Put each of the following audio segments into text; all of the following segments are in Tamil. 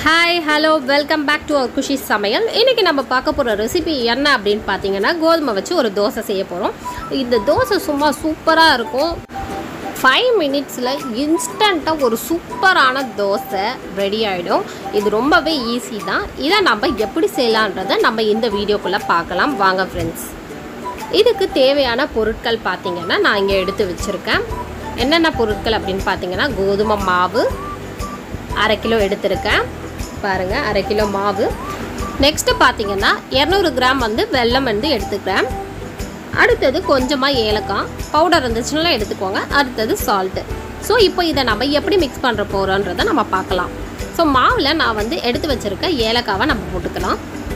hi hello welcome back to our Kushi Samayal இன்றைக்கி நம்ம பார்க்க போகிற ரெசிபி என்ன அப்படின்னு பார்த்தீங்கன்னா கோதுமை வச்சு ஒரு தோசை செய்ய போகிறோம் இந்த தோசை சும்மா சூப்பராக இருக்கும் ஃபைவ் மினிட்ஸில் இன்ஸ்டண்ட்டாக ஒரு சூப்பரான தோசை ரெடி ஆகிடும் இது ரொம்பவே ஈஸி தான் இதை நம்ம எப்படி செய்யலான்றதை நம்ம இந்த வீடியோக்குள்ளே பார்க்கலாம் வாங்க ஃப்ரெண்ட்ஸ் இதுக்கு தேவையான பொருட்கள் பார்த்தீங்கன்னா நான் இங்கே எடுத்து வச்சுருக்கேன் என்னென்ன பொருட்கள் அப்படின்னு பார்த்தீங்கன்னா கோதுமை மாவு அரை கிலோ எடுத்திருக்கேன் பாருங்கள் அரை கிலோ மாவு நெக்ஸ்ட்டு பார்த்தீங்கன்னா இரநூறு கிராம் வந்து வெல்லம் வந்து எடுத்துக்கிறேன் அடுத்தது கொஞ்சமாக ஏலக்காய் பவுடர் இருந்துச்சுன்னா எடுத்துக்கோங்க அடுத்தது சால்ட்டு ஸோ இப்போ இதை நம்ம எப்படி மிக்ஸ் பண்ணுற போகிறோன்றதை நம்ம பார்க்கலாம் ஸோ மாவில் நான் வந்து எடுத்து வச்சுருக்க ஏலக்காவை நம்ம போட்டுக்கலாம்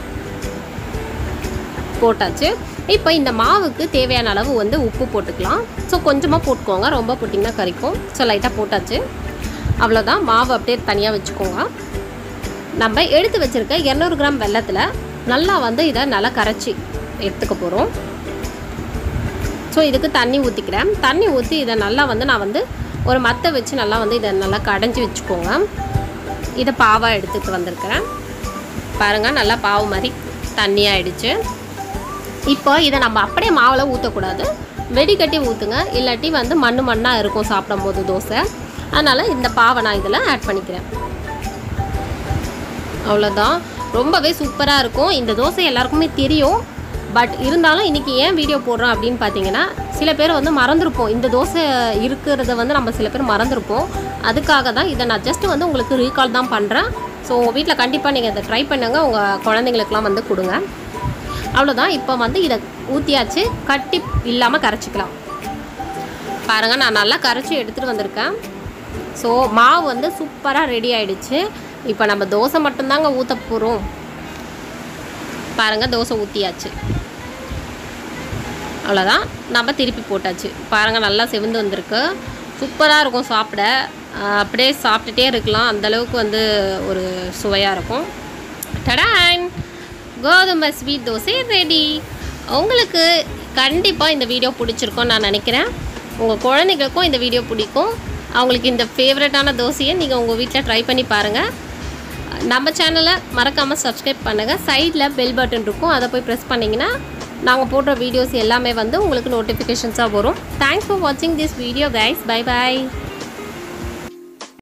போட்டாச்சு இப்போ இந்த மாவுக்கு தேவையான அளவு வந்து உப்பு போட்டுக்கலாம் ஸோ கொஞ்சமாக போட்டுக்கோங்க ரொம்ப போட்டிங்கன்னா கறிக்கும் ஸோ லைட்டாக போட்டாச்சு அவ்வளோதான் மாவு அப்படியே தனியாக வச்சுக்கோங்க நம்ம எடுத்து வச்சுருக்க இரநூறு கிராம் வெள்ளத்தில் நல்லா வந்து இதை நல்லா கரைச்சி எடுத்துக்க போகிறோம் ஸோ இதுக்கு தண்ணி ஊற்றிக்கிறேன் தண்ணி ஊற்றி இதை நல்லா வந்து நான் வந்து ஒரு மத்தை வச்சு நல்லா வந்து இதை நல்லா கடைஞ்சி வச்சுக்கோங்க இதை பாவாக எடுத்துகிட்டு வந்திருக்கிறேன் பாருங்கள் நல்லா பாவு மாதிரி தண்ணியாகிடுச்சு இப்போ இதை நம்ம அப்படியே மாவில் ஊற்றக்கூடாது வெடிக்கட்டி ஊற்றுங்க இல்லாட்டி வந்து மண் மண்ணாக இருக்கும் சாப்பிடும்போது தோசை அதனால் இந்த பாவை நான் இதில் ஆட் பண்ணிக்கிறேன் அவ்வளோதான் ரொம்பவே சூப்பராக இருக்கும் இந்த தோசை எல்லாருக்குமே தெரியும் பட் இருந்தாலும் இன்றைக்கி ஏன் வீடியோ போடுறோம் அப்படின்னு பார்த்தீங்கன்னா சில பேர் வந்து மறந்துருப்போம் இந்த தோசை இருக்கிறத வந்து நம்ம சில பேர் மறந்துருப்போம் அதுக்காக தான் இதை நான் ஜஸ்ட் வந்து உங்களுக்கு ரீகால் தான் பண்ணுறேன் ஸோ உங்கள் வீட்டில் கண்டிப்பாக நீங்கள் இதை ட்ரை பண்ணுங்கள் உங்கள் குழந்தைங்களுக்குலாம் வந்து கொடுங்க அவ்வளோதான் இப்போ வந்து இதை ஊற்றியாச்சு கட்டி இல்லாமல் கரைச்சிக்கலாம் பாருங்கள் நான் நல்லா கரைச்சி எடுத்துகிட்டு வந்திருக்கேன் ஸோ மாவு வந்து சூப்பராக ரெடி ஆயிடுச்சு இப்போ நம்ம தோசை மட்டும்தாங்க ஊற்ற போகிறோம் பாருங்கள் தோசை ஊற்றியாச்சு அவ்வளோதான் நம்ம திருப்பி போட்டாச்சு பாருங்கள் நல்லா செவந்து வந்திருக்கு சூப்பராக இருக்கும் சாப்பிட ஆஹ் அப்படியே சாப்பிட்டுட்டே இருக்கலாம் அந்தளவுக்கு வந்து ஒரு சுவையாக இருக்கும் டடான் கோதுமை ஸ்வீட் தோசை ரெடி உங்களுக்கு கண்டிப்பாக இந்த வீடியோ பிடிச்சிருக்கும்னு நான் நினைக்கிறேன் உங்கள் குழந்தைகளுக்கும் இந்த வீடியோ பிடிக்கும் அவங்களுக்கு இந்த ஃபேவரட்டான தோசையை நீங்கள் உங்கள் வீட்டில் ட்ரை பண்ணி பாருங்கள் நம்ம சேனலை மறக்காமல் சப்ஸ்கிரைப் பண்ணுங்கள் சைடில் பெல் பட்டன் இருக்கும் அதை போய் ப்ரெஸ் பண்ணிங்கன்னா நாங்கள் போடுற வீடியோஸ் எல்லாமே வந்து உங்களுக்கு நோட்டிஃபிகேஷன்ஸாக வரும் தேங்க்ஸ் ஃபார் வாட்சிங் this video guys bye by